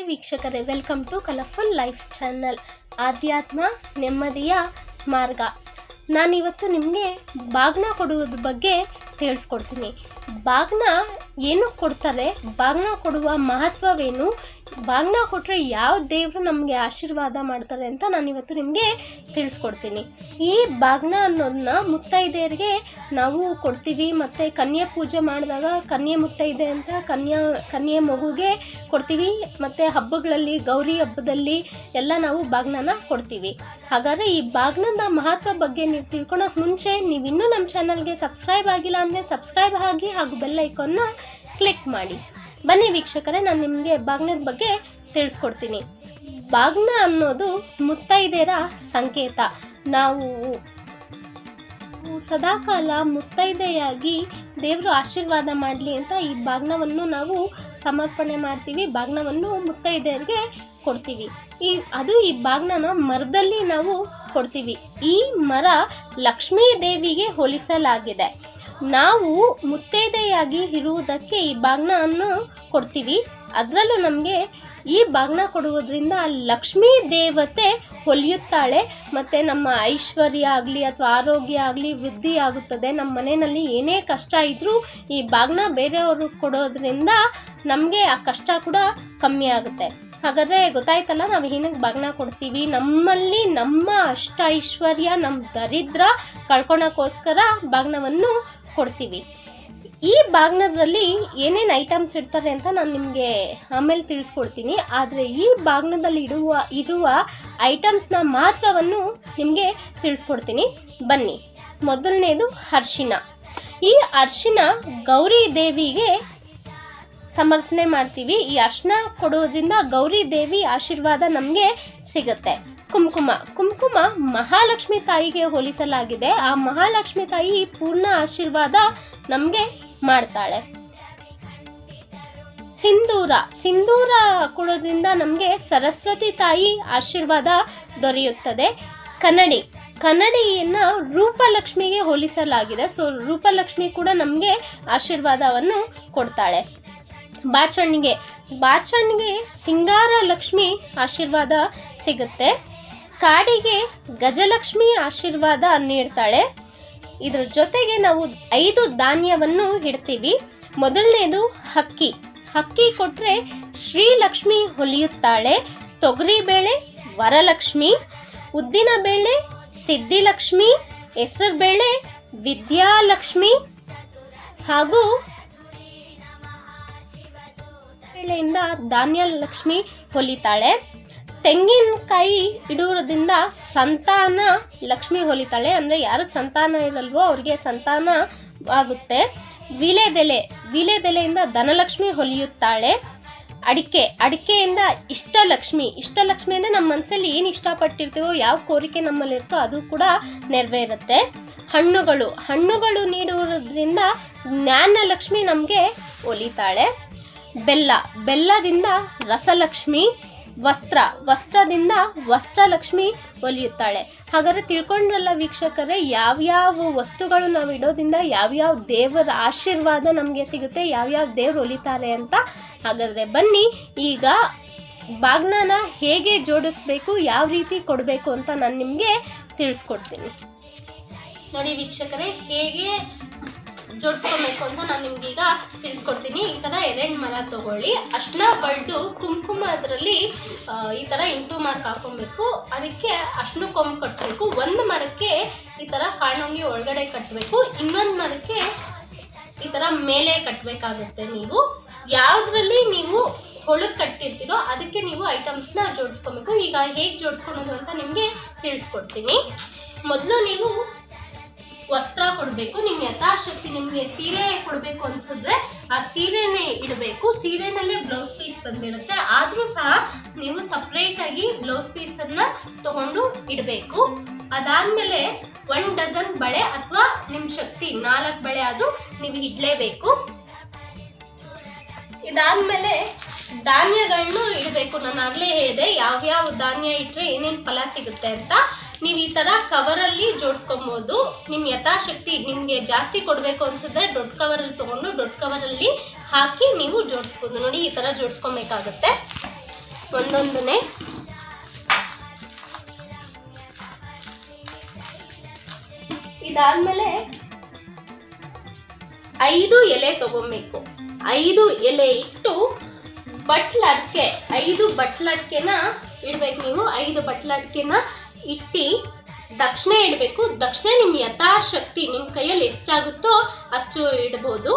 ವೀಕ್ಷಕರೇ welcome to colourful life channel ಆಧ್ಯಾತ್ಮ ನೆಮ್ಮದಿಯ ಮಾರ್ಗ ನಾನಿವತ್ತು ನಿಮಗೆ ಬಾಗ್ನ ಕೊಡುವುದ್ರ ಬಗ್ಗೆ ತಿಳಿಸ್ಕೊಡ್ತೀನಿ ಬಾಗ್ನ ಏನಕ್ಕೆ ಕೊಡ್ತಾರೆ ಬಾಗ್ನ ಕೊಡುವ ಮಹತ್ವವೇನು ಬಾಗ್ನ ಕೊಟ್ಟರೆ ಯಾವ ದೇವರು ನಮಗೆ ಆಶೀರ್ವಾದ ಮಾಡ್ತಾರೆ ಅಂತ ನಾನಿವತ್ತು ನಿಮಗೆ ತಿಳಿಸ್ಕೊಡ್ತೀನಿ ಈ ಬಾಗ್ನ ಅನ್ನೋದನ್ನ ಮುತ್ತೈದೆಯರಿಗೆ ನಾವು ಕೊಡ್ತೀವಿ ಮತ್ತು ಕನ್ಯೆ ಪೂಜೆ ಮಾಡಿದಾಗ ಕನ್ಯೆ ಮುತ್ತೈದೆ ಅಂತ ಕನ್ಯಾ ಕನ್ಯೆ ಮಗುಗೆ ಕೊಡ್ತೀವಿ ಮತ್ತು ಹಬ್ಬಗಳಲ್ಲಿ ಗೌರಿ ಹಬ್ಬದಲ್ಲಿ ಎಲ್ಲ ನಾವು ಬಾಗ್ನನ ಕೊಡ್ತೀವಿ ಹಾಗಾದರೆ ಈ ಬಾಗ್ನದ ಮಹತ್ವ ಬಗ್ಗೆ ನೀವು ತಿಳ್ಕೊಳಕ್ಕೆ ಮುಂಚೆ ನೀವು ಇನ್ನೂ ನಮ್ಮ ಚಾನಲ್ಗೆ ಸಬ್ಸ್ಕ್ರೈಬ್ ಆಗಿಲ್ಲ ಅಂದರೆ ಸಬ್ಸ್ಕ್ರೈಬ್ ಆಗಿ ಹಾಗೂ ಬೆಲ್ ಐಕಾನ್ನ ಕ್ಲಿಕ್ ಮಾಡಿ ಬನ್ನಿ ವೀಕ್ಷಕರೇ ನಾನು ನಿಮಗೆ ಬಾಗ್ನದ ಬಗ್ಗೆ ತಿಳಿಸ್ಕೊಡ್ತೀನಿ ಬಾಗ್ನ ಅನ್ನೋದು ಮುತ್ತೈದೆಯರ ಸಂಕೇತ ನಾವು ನಾವು ಸದಾಕಾಲ ಮುತ್ತೈದೆಯಾಗಿ ದೇವರು ಆಶೀರ್ವಾದ ಮಾಡಲಿ ಅಂತ ಈ ಬಾಗ್ನವನ್ನು ನಾವು ಸಮರ್ಪಣೆ ಮಾಡ್ತೀವಿ ಬಾಗ್ನವನ್ನು ಮುತ್ತೈದೆಯರಿಗೆ ಕೊಡ್ತೀವಿ ಈ ಅದು ಈ ಬಾಗ್ನನ ಮರದಲ್ಲಿ ನಾವು ಕೊಡ್ತೀವಿ ಈ ಮರ ಲಕ್ಷ್ಮೀ ದೇವಿಗೆ ಹೋಲಿಸಲಾಗಿದೆ ನಾವು ಮುತ್ತೈದೆಯಾಗಿ ಇರುವುದಕ್ಕೆ ಈ ಬಾಗ್ನವನ್ನು ಕೊಡ್ತೀವಿ ಅದರಲ್ಲೂ ನಮಗೆ ಈ ಬಾಗ್ನ ಕೊಡುವುದರಿಂದ ಲಕ್ಷ್ಮೀ ದೇವತೆ ಹೊಲಿಯುತ್ತಾಳೆ ಮತ್ತು ನಮ್ಮ ಐಶ್ವರ್ಯ ಆಗಲಿ ಅಥವಾ ಆರೋಗ್ಯ ಆಗಲಿ ವೃದ್ಧಿ ಆಗುತ್ತದೆ ನಮ್ಮ ಮನೆಯಲ್ಲಿ ಏನೇ ಕಷ್ಟ ಇದ್ದರೂ ಈ ಬಾಗ್ನ ಬೇರೆಯವರು ಕೊಡೋದ್ರಿಂದ ನಮಗೆ ಆ ಕಷ್ಟ ಕೂಡ ಕಮ್ಮಿ ಆಗುತ್ತೆ ಹಾಗಾದರೆ ಗೊತ್ತಾಯ್ತಲ್ಲ ನಾವು ಏನಕ್ಕೆ ಬಾಗ್ನ ಕೊಡ್ತೀವಿ ನಮ್ಮಲ್ಲಿ ನಮ್ಮ ಅಷ್ಟ ಐಶ್ವರ್ಯ ನಮ್ಮ ದರಿದ್ರ ಕಳ್ಕೊಳಕ್ಕೋಸ್ಕರ ಬಾಗ್ನವನ್ನು ಕೊಡ್ತೀವಿ ಈ ಬಾಗ್ನದಲ್ಲಿ ಏನೇನು ಐಟಮ್ಸ್ ಇಡ್ತಾರೆ ಅಂತ ನಾನು ನಿಮಗೆ ಆಮೇಲೆ ತಿಳಿಸ್ಕೊಡ್ತೀನಿ ಆದರೆ ಈ ಬಾಗ್ನದಲ್ಲಿ ಇಡುವ ಇರುವ ಐಟಮ್ಸ್ನ ಮಹತ್ವವನ್ನು ನಿಮಗೆ ತಿಳಿಸ್ಕೊಡ್ತೀನಿ ಬನ್ನಿ ಮೊದಲನೇದು ಅರ್ಶಿನ ಈ ಅರ್ಶಿನ ಗೌರಿ ದೇವಿಗೆ ಸಮರ್ಪಣೆ ಮಾಡ್ತೀವಿ ಈ ಅರ್ಶಿನ ಕೊಡೋದ್ರಿಂದ ಗೌರಿ ದೇವಿ ಆಶೀರ್ವಾದ ನಮಗೆ ಸಿಗುತ್ತೆ ಕುಂಕುಮ ಕುಂಕುಮ ಮಹಾಲಕ್ಷ್ಮಿ ತಾಯಿಗೆ ಹೋಲಿಸಲಾಗಿದೆ ಆ ಮಹಾಲಕ್ಷ್ಮಿ ತಾಯಿ ಪೂರ್ಣ ಆಶೀರ್ವಾದ ನಮಗೆ ಮಾಡ್ತಾಳೆ ಸಿಂಧೂರ ಸಿಂಧೂರ ಕೊಡೋದ್ರಿಂದ ನಮಗೆ ಸರಸ್ವತಿ ತಾಯಿ ಆಶೀರ್ವಾದ ದೊರೆಯುತ್ತದೆ ಕನ್ನಡಿ ಕನ್ನಡಿಯನ್ನು ರೂಪಲಕ್ಷ್ಮಿಗೆ ಹೋಲಿಸಲಾಗಿದೆ ಸೊ ರೂಪಲಕ್ಷ್ಮಿ ಕೂಡ ನಮಗೆ ಆಶೀರ್ವಾದವನ್ನು ಕೊಡ್ತಾಳೆ ಬಾಚಣಿಗೆ ಬಾಚಣಿಗೆ ಸಿಂಗಾರ ಲಕ್ಷ್ಮಿ ಆಶೀರ್ವಾದ ಸಿಗುತ್ತೆ ಕಾಡಿಗೆ ಗಜಲಕ್ಷ್ಮಿ ಆಶೀರ್ವಾದ ನೀಡ್ತಾಳೆ ಇದ್ರ ಜೊತೆಗೆ ನಾವು ಐದು ಧಾನ್ಯವನ್ನು ಇಡ್ತೀವಿ ಮೊದಲನೇದು ಹಕ್ಕಿ ಹಕ್ಕಿ ಕೊಟ್ಟರೆ ಶ್ರೀಲಕ್ಷ್ಮಿ ಹೊಲಿಯುತ್ತಾಳೆ ತೊಗರಿಬೇಳೆ ವರಲಕ್ಷ್ಮಿ ಉದ್ದಿನಬೇಳೆ ಸಿದ್ಧಿಲಕ್ಷ್ಮಿ ಹೆಸರುಬೇಳೆ ವಿದ್ಯಾಲಕ್ಷ್ಮಿ ಹಾಗೂ ಬೇಳೆಯಿಂದ ಧಾನ್ಯ ಲಕ್ಷ್ಮಿ ಹೊಲಿತಾಳೆ ತೆಂಗಿನಕಾಯಿ ಇಡುವುದರಿಂದ ಸಂತಾನ ಲಕ್ಷ್ಮಿ ಹೊಲಿತಾಳೆ ಅಂದರೆ ಯಾರಿಗೆ ಸಂತಾನ ಇರಲ್ವೋ ಅವ್ರಿಗೆ ಸಂತಾನ ಆಗುತ್ತೆ ವೀಳೆದೆಲೆ ವೀಳೆದೆಲೆಯಿಂದ ಧನಲಕ್ಷ್ಮಿ ಹೊಲಿಯುತ್ತಾಳೆ ಅಡಿಕೆ ಅಡಿಕೆಯಿಂದ ಇಷ್ಟಲಕ್ಷ್ಮಿ ಇಷ್ಟಲಕ್ಷ್ಮಿ ಅಂದರೆ ನಮ್ಮ ಮನಸ್ಸಲ್ಲಿ ಏನು ಇಷ್ಟಪಟ್ಟಿರ್ತೀವೋ ಯಾವ ಕೋರಿಕೆ ನಮ್ಮಲ್ಲಿರ್ತೋ ಅದು ಕೂಡ ನೆರವೇರುತ್ತೆ ಹಣ್ಣುಗಳು ಹಣ್ಣುಗಳು ನೀಡುವುದರಿಂದ ಜ್ಞಾನಲಕ್ಷ್ಮಿ ನಮಗೆ ಒಲಿತಾಳೆ ಬೆಲ್ಲ ಬೆಲ್ಲದಿಂದ ರಸಲಕ್ಷ್ಮಿ ವಸ್ತ್ರ ವಸ್ತ್ರದಿಂದ ವಸ್ತ್ರಲಕ್ಷ್ಮಿ ಒಲಿಯುತ್ತಾಳೆ ಹಾಗಾದರೆ ತಿಳ್ಕೊಂಡ್ರಲ್ಲ ವೀಕ್ಷಕರೇ ಯಾವ್ಯಾವ ವಸ್ತುಗಳು ನಾವು ಇಡೋದ್ರಿಂದ ಯಾವ್ಯಾವ ದೇವರ ಆಶೀರ್ವಾದ ನಮಗೆ ಸಿಗುತ್ತೆ ಯಾವ್ಯಾವ ದೇವ್ರು ಒಲಿತಾರೆ ಅಂತ ಹಾಗಾದರೆ ಬನ್ನಿ ಈಗ ಬಾಗ್ನನ ಹೇಗೆ ಜೋಡಿಸ್ಬೇಕು ಯಾವ ರೀತಿ ಕೊಡಬೇಕು ಅಂತ ನಾನು ನಿಮಗೆ ತಿಳಿಸ್ಕೊಡ್ತೀನಿ ನೋಡಿ ವೀಕ್ಷಕರೇ ಹೇಗೆ ಜೋಡಿಸ್ಕೊಬೇಕು ಅಂತ ನಾನು ನಿಮ್ಗೀಗ ತಿಳಿಸ್ಕೊಡ್ತೀನಿ ಈ ಥರ ಎರೆಂಡು ಮರ ತಗೊಳ್ಳಿ ಅಷ್ಟನ್ನ ಬಳ್ದು ಕುಂಕುಮ ಅದರಲ್ಲಿ ಈ ಥರ ಇಂಟು ಮಾರ್ಕ್ ಹಾಕೊಬೇಕು ಅದಕ್ಕೆ ಅಷ್ಟನ್ನು ಕೊಂಬು ಕಟ್ಟಬೇಕು ಒಂದು ಮರಕ್ಕೆ ಈ ಥರ ಕಾಣಂಗಿ ಒಳಗಡೆ ಕಟ್ಟಬೇಕು ಇನ್ನೊಂದು ಮರಕ್ಕೆ ಈ ಥರ ಮೇಲೆ ಕಟ್ಟಬೇಕಾಗುತ್ತೆ ನೀವು ಯಾವುದ್ರಲ್ಲಿ ನೀವು ಹೊಳಗೆ ಕಟ್ಟಿರ್ತೀರೋ ಅದಕ್ಕೆ ನೀವು ಐಟಮ್ಸ್ನ ಜೋಡಿಸ್ಕೊಬೇಕು ಈಗ ಹೇಗೆ ಜೋಡಿಸ್ಕೊಳೋದು ಅಂತ ನಿಮಗೆ ತಿಳಿಸ್ಕೊಡ್ತೀನಿ ಮೊದಲು ನೀವು ವಸ್ತ್ರ ಕೊಡಬೇಕು ನಿಮ್ಮ ಯಥಾಶಕ್ತಿ ನಿಮಗೆ ಸೀರೆ ಕೊಡಬೇಕು ಅನ್ಸಿದ್ರೆ ಆ ಸೀರೆನೇ ಇಡಬೇಕು ಸೀರೆನಲ್ಲೇ ಬ್ಲೌಸ್ ಪೀಸ್ ಬಂದಿರುತ್ತೆ ಆದರೂ ಸಹ ನೀವು ಸಪ್ರೇಟಾಗಿ ಬ್ಲೌಸ್ ಪೀಸನ್ನು ತಗೊಂಡು ಇಡಬೇಕು ಅದಾದಮೇಲೆ ಒನ್ ಡಜನ್ ಬಳೆ ಅಥವಾ ನಿಮ್ಮ ಶಕ್ತಿ ನಾಲ್ಕು ಬಳೆ ಆದರೂ ನೀವು ಇಡಲೇಬೇಕು ಇದಾದಮೇಲೆ ಧಾನ್ಯಗಳನ್ನು ಇಡಬೇಕು ನಾನು ಆಗಲೇ ಹೇಳಿದೆ ಯಾವ್ಯಾವ ಧಾನ್ಯ ಇಟ್ಟರೆ ಏನೇನು ಫಲ ಸಿಗುತ್ತೆ ಅಂತ ನೀವು ಈ ಥರ ಕವರಲ್ಲಿ ಜೋಡಿಸ್ಕೊಬೋದು ನಿಮ್ಮ ಯಥಾಶಕ್ತಿ ನಿಮಗೆ ಜಾಸ್ತಿ ಕೊಡಬೇಕು ಅನ್ಸಿದ್ರೆ ದೊಡ್ಡ ಕವರಲ್ಲಿ ತೊಗೊಂಡು ದೊಡ್ಡ ಕವರಲ್ಲಿ ಹಾಕಿ ನೀವು ಜೋಡಿಸ್ಬೋದು ನೋಡಿ ಈ ಥರ ಜೋಡಿಸ್ಕೊಬೇಕಾಗತ್ತೆ ಒಂದೊಂದನೇ ಇದಾದ್ಮೇಲೆ ಐದು ಎಲೆ ತಗೊಬೇಕು ಐದು ಎಲೆ ಇಟ್ಟು ಬಟ್ಲಡ್ಕೆ ಐದು ಬಟ್ಲಡ್ಕೆನ ಇಡ್ಬೇಕು ನೀವು ಐದು ಬಟ್ಲಡ್ಕೆನ ಇಟ್ಟು ದಕ್ಷಿಣೆ ಇಡಬೇಕು ದಕ್ಷಿಣೆ ನಿಮ್ಮ ಯಥಾಶಕ್ತಿ ನಿಮ್ಮ ಕೈಯಲ್ಲಿ ಎಷ್ಟಾಗುತ್ತೋ ಅಷ್ಟು ಇಡ್ಬೋದು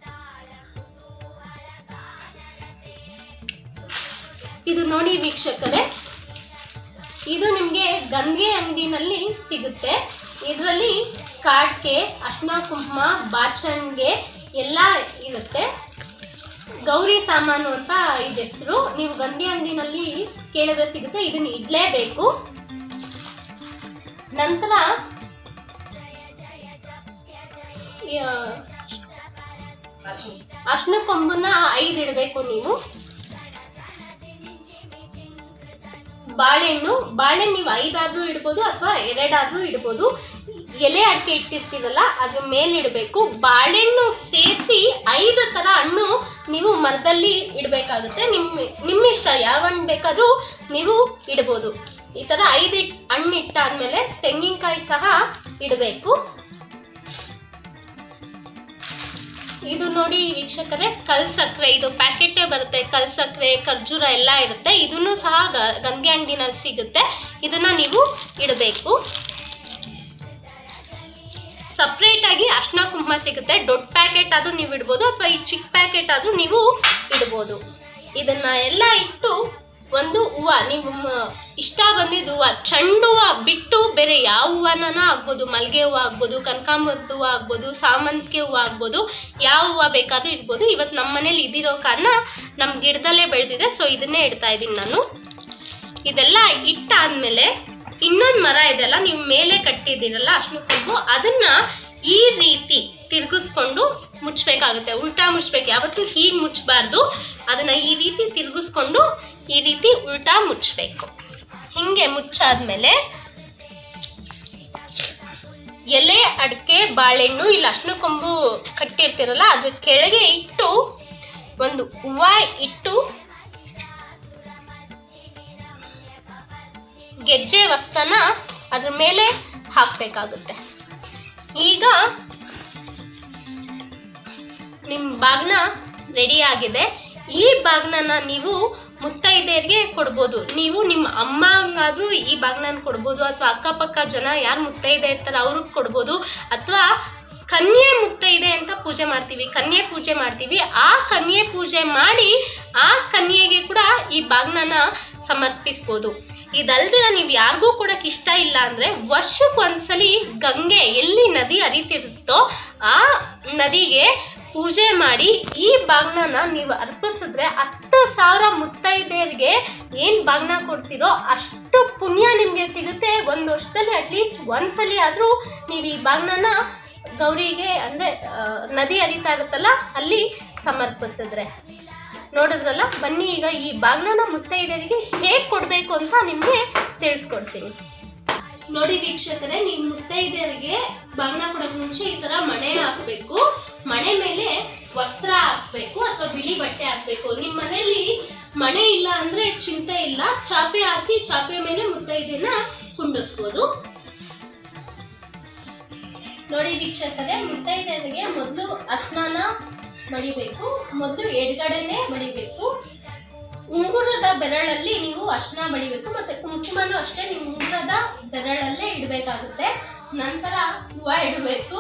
ಇದು ನೋಡಿ ವೀಕ್ಷಕರೇ ಇದು ನಿಮಗೆ ಗಂಗೆ ಅಂಗಡಿನಲ್ಲಿ ಸಿಗುತ್ತೆ ಇದರಲ್ಲಿ ಕಾಡ್ಕೆ ಅರ್ಶಿನ ಕುಂಕುಮ ಬಾಚಣಿಗೆ ಎಲ್ಲ ಇರುತ್ತೆ ಗೌರಿ ಸಾಮಾನು ಅಂತ ಇದು ಹೆಸರು ನೀವು ಗಂಗೆ ಅಂಗಡಿನಲ್ಲಿ ಕೇಳಿದ್ರೆ ಸಿಗುತ್ತೆ ಇದನ್ನ ಇಡ್ಲೇಬೇಕು ನಂತರ ಅರ್ಶಿನ ಕೊಂಬನ್ನ ಐದು ಇಡಬೇಕು ನೀವು ಬಾಳೆಹಣ್ಣು ಬಾಳೆಹಣ್ಣು ನೀವು ಐದಾದ್ರೂ ಇಡ್ಬೋದು ಅಥವಾ ಎರಡಾದ್ರೂ ಇಡ್ಬೋದು ಎಲೆ ಅಡಿಕೆ ಇಟ್ಟಿರ್ತೀರಲ್ಲ ಅದ್ರ ಮೇಲೆ ಇಡಬೇಕು ಬಾಳೆಹಣ್ಣು ಸೇರಿಸಿ ಐದು ಥರ ಹಣ್ಣು ನೀವು ಮರದಲ್ಲಿ ಇಡಬೇಕಾಗುತ್ತೆ ನಿಮ್ಮ ನಿಮ್ಮ ಇಷ್ಟ ಯಾವ ಹಣ್ಣು ಬೇಕಾದ್ರೂ ನೀವು ಇಡ್ಬೋದು ಈ ಥರ ಐದು ಇಟ್- ಹಣ್ಣು ಇಟ್ಟಾದ್ಮೇಲೆ ತೆಂಗಿನಕಾಯಿ ಸಹ ಇಡಬೇಕು ಇದು ನೋಡಿ ವೀಕ್ಷಕರೇ ಕಲ್ ಸಕ್ಕರೆ ಇದು ಪ್ಯಾಕೆಟೇ ಬರುತ್ತೆ ಕಲ್ ಸಕ್ಕರೆ ಖರ್ಜೂರ ಎಲ್ಲ ಇರುತ್ತೆ ಇದನ್ನು ಸಹ ಗ- ಗಂಗೆ ಅಂಗಡಿನಲ್ಲಿ ಸಿಗುತ್ತೆ ಇದನ್ನ ನೀವು ಇಡಬೇಕು ಸಪ್ರೇಟ್ ಆಗಿ ಅರ್ಶಿನ ಕುಂಕುಮ ಸಿಗುತ್ತೆ ದೊಡ್ಡ ಪ್ಯಾಕೆಟ್ ಆದ್ರೂ ನೀವು ಇಡ್ಬೋದು ಅಥವಾ ಈ ಚಿಕ್ಕ ಪ್ಯಾಕೆಟ್ ಆದ್ರೂ ನೀವು ಇಡ್ಬೋದು ಇದನ್ನ ಎಲ್ಲ ಇಟ್ಟು ಒಂದು ಹೂವು ನೀವು ಮ- ಇಷ್ಟ ಬಂದಿದ್ದು ಹೂವು ಚೆಂಡು ಹೂವು ಬಿಟ್ಟು ಬೇರೆ ಯಾವ ಹೂವನ ಆಗ್ಬೋದು ಮಲ್ಲಿಗೆ ಹೂವು ಆಗ್ಬೋದು ಕನಕಾಂಬರದ ಹೂವು ಆಗ್ಬೋದು ಸಾಮಂತಿಗೆ ಹೂವು ಆಗ್ಬೋದು ಯಾವ ಹೂವು ಬೇಕಾದ್ರೂ ಇಡ್ಬೋದು ಇವತ್ತು ನಮ್ಮ ಮನೇಲಿ ಇದಿರೋ ಕಾರಣ ನಮ್ಮ ಗಿಡದಲ್ಲೇ ಬೆಳೆದಿದೆ ಸೊ ಇದನ್ನೇ ಇಡ್ತಾ ಇದ್ದೀನಿ ನಾನು ಇದೆಲ್ಲ ಇಟ್ಟಾದ್ಮೇಲೆ ಇನ್ನೊಂದು ಮರ ಇದೆಲ್ಲ ನೀವು ಮೇಲೆ ಕಟ್ಟಿದ್ದೀರಲ್ಲ ಅಷ್ಟು ಕೊಂಬು ಅದನ್ನ ಈ ರೀತಿ ತಿರುಗಿಸ್ಕೊಂಡು ಮುಚ್ಚಬೇಕಾಗುತ್ತೆ ಉಲ್ಟಾ ಮುಚ್ಚಬೇಕು ಯಾವತ್ತೂ ಹೀಗೆ ಮುಚ್ಚಬಾರ್ದು ಅದನ್ನ ಈ ರೀತಿ ತಿರುಗಿಸ್ಕೊಂಡು ಈ ರೀತಿ ಉಲ್ಟಾ ಮುಚ್ಚಬೇಕು ಹಿಂಗೆ ಮುಚ್ಚಾದ್ಮೇಲೆ ಎಲೆ ಅಡಿಕೆ ಬಾಳೆಹಣ್ಣು ಇಲ್ಲಿ ಅರ್ಶಿನ ಕೊಂಬು ಕಟ್ಟಿರ್ತೀರಲ್ಲ ಅದ್ರ ಕೆಳಗೆ ಇಟ್ಟು ಒಂದು ಹೂವು ಇಟ್ಟು ಗೆಜ್ಜೆ ವಸ್ತನ ಅದ್ರ ಮೇಲೆ ಹಾಕಬೇಕಾಗುತ್ತೆ ಈಗ ನಿಮ್ಮ ಬಾಗ್ನ ರೆಡಿ ಆಗಿದೆ ಈ ಬಾಗ್ನನ ನೀವು ಮುತ್ತೈದೆಯರಿಗೆ ಕೊಡ್ಬೋದು ನೀವು ನಿಮ್ಮ ಅಮ್ಮಂಗಾದ್ರೂ ಈ ಬಾಗ್ನನ ಕೊಡ್ಬೋದು ಅಥವಾ ಅಕ್ಕಪಕ್ಕ ಜನ ಯಾರು ಮುತ್ತೈದೆ ಇರ್ತಾರೆ ಅವ್ರಿಗೆ ಕೊಡ್ಬೋದು ಅಥವಾ ಕನ್ಯೆ ಮುತ್ತೈದೆ ಅಂತ ಪೂಜೆ ಮಾಡ್ತೀವಿ ಕನ್ಯೆ ಪೂಜೆ ಮಾಡ್ತೀವಿ ಆ ಕನ್ಯೆ ಪೂಜೆ ಮಾಡಿ ಆ ಕನ್ಯೆಗೆ ಕೂಡ ಈ ಬಾಗ್ನನ ಸಮರ್ಪಿಸ್ಬೋದು ಇದಲ್ದಿರ ನೀವು ಯಾರಿಗೂ ಕೊಡಕ್ಕೆ ಇಷ್ಟ ಇಲ್ಲ ಅಂದರೆ ವರ್ಷಕ್ಕೊಂದ್ಸಲಿ ಗಂಗೆ ಎಲ್ಲಿ ನದಿ ಹರಿತಿರುತ್ತೋ ಆ ನದಿಗೆ ಪೂಜೆ ಮಾಡಿ ಈ ಬಾಗ್ನನ ನೀವು ಅರ್ಪಿಸಿದ್ರೆ ಹತ್ತು ಸಾವಿರ ಮುತ್ತೈದೆಯರಿಗೆ ಏನು ಬಾಗ್ನ ಕೊಡ್ತೀರೋ ಅಷ್ಟು ಪುಣ್ಯ ನಿಮಗೆ ಸಿಗುತ್ತೆ ಒಂದು ವರ್ಷದಲ್ಲಿ ಅಟ್ಲೀಸ್ಟ್ ಒಂದ್ಸಲಿ ಆದರೂ ನೀವು ಈ ಬಾಗ್ನನ ಗೌರಿಗೆ ಅಂದರೆ ನದಿ ಹರಿತಾ ಇರುತ್ತಲ್ಲ ಅಲ್ಲಿ ಸಮರ್ಪಿಸಿದ್ರೆ ನೋಡಿದ್ರಲ್ಲ ಬನ್ನಿ ಈಗ ಈ ಬಾಗ್ನನ ಮುತ್ತೈದೆಯರಿಗೆ ಹೇಗೆ ಕೊಡಬೇಕು ಅಂತ ನಿಮಗೆ ತಿಳಿಸ್ಕೊಡ್ತೀನಿ ನೋಡಿ ವೀಕ್ಷಕರೇ ನೀವು ಮುತ್ತೈದೆಯರಿಗೆ ಬಾಗ್ನ ಕೊಡೋಕೆ ಮುಂಚೆ ಈ ತರ ಮಣೆ ಹಾಕ್ಬೇಕು ಮಣೆ ಮೇಲೆ ವಸ್ತ್ರ ಹಾಕ್ಬೇಕು ಅಥವಾ ಬಿಳಿ ಬಟ್ಟೆ ಹಾಕ್ಬೇಕು ನಿಮ್ಮ ಮನೆಯಲ್ಲಿ ಮಣೆ ಇಲ್ಲ ಅಂದ್ರೆ ಚಿಂತೆ ಇಲ್ಲ ಚಾಪೆ ಹಾಸಿ ಚಾಪೆ ಮೇಲೆ ಮುತ್ತೈದೆನ ಕುಂಡಿಸ್ಬೋದು ನೋಡಿ ವೀಕ್ಷಕರೇ ಮುತ್ತೈದೆಯರಿಗೆ ಮೊದಲು ಅರ್ಶನ ಮಡಿಬೇಕು ಮೊದಲು ಎಡಗಡೆನೆ ಮಡಿಬೇಕು ಉಂಗುರದ ಬೆರಳಲ್ಲಿ ನೀವು ಅರ್ಶನ ಬಡಿಬೇಕು ಮತ್ತೆ ಕುಂಕುಮನೂ ಅಷ್ಟೇ ನೀವು ಉಂಗುರದ ಬೆರಳಲ್ಲೇ ಇಡಬೇಕಾಗುತ್ತೆ ನಂತರ ಹೂವು ಇಡಬೇಕು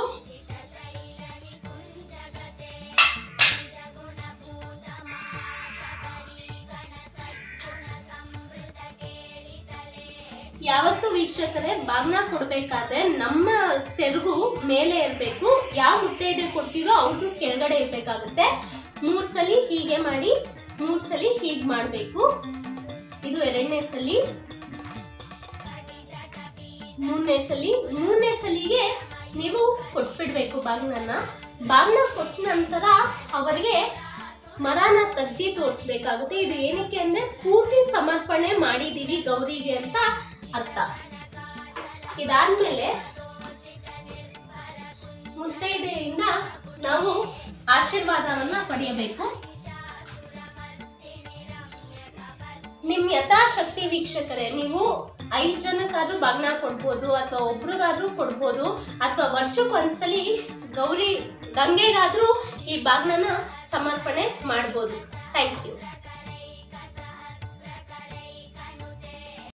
ಯಾವತ್ತು ವೀಕ್ಷಕರೇ ಬಾಗ್ನ ಕೊಡ್ಬೇಕಾದ್ರೆ ನಮ್ಮ ಸೆರಗು ಮೇಲೆ ಇರಬೇಕು ಯಾವ ಮುತ್ತೈದೆ ಕೊಡ್ತೀರೋ ಅವ್ರದ್ದು ಕೆಳಗಡೆ ಇರಬೇಕಾಗುತ್ತೆ ಮೂರು ಸಲಿ ಹೀಗೆ ಮಾಡಿ ಮೂರು ಸಲಿ ಹೀಗೆ ಮಾಡಬೇಕು ಇದು ಎರಡನೇ ಸಲಿ ಮೂರನೇ ಸಲಿ ಮೂರನೇ ಸಲಿಗೆ ನೀವು ಕೊಟ್ಬಿಡ್ಬೇಕು ಬಾಗ್ನನ್ನ ಬಾಗ್ನ ಕೊಟ್ಟ ನಂತರ ಅವರಿಗೆ ಮರನ ತಗ್ದಿ ತೋರಿಸ್ಬೇಕಾಗುತ್ತೆ ಇದು ಏನಕ್ಕೆ ಅಂದ್ರೆ ಪೂರ್ತಿ ಸಮರ್ಪಣೆ ಮಾಡಿದೀವಿ ಗೌರಿಗೆ ಅಂತ ಅರ್ಥ ಇದಾದ್ಮೇಲೆ ಮುತ್ತೈದೆಯಿಂದ ನಾವು ಆಶೀರ್ವಾದವನ್ನ ಪಡೆಯಬೇಕು ನಿಮ್ಮ ಯಥಾಶಕ್ತಿ ವೀಕ್ಷಕರೇ ನೀವು ಐದು ಜನಕ್ಕಾದ್ರೂ ಬಾಗ್ನ ಕೊಡ್ಬೋದು ಅಥವಾ ಒಬ್ರಿಗಾದ್ರೂ ಕೊಡ್ಬೋದು ಅಥವಾ ವರ್ಷಕ್ಕೊಂದ್ಸಲಿ ಗೌರಿ ಗಂಗೆಗಾದ್ರೂ ಈ ಬಾಗ್ನನ ಸಮರ್ಪಣೆ ಮಾಡ್ಬೋದು ಥ್ಯಾಂಕ್ ಯು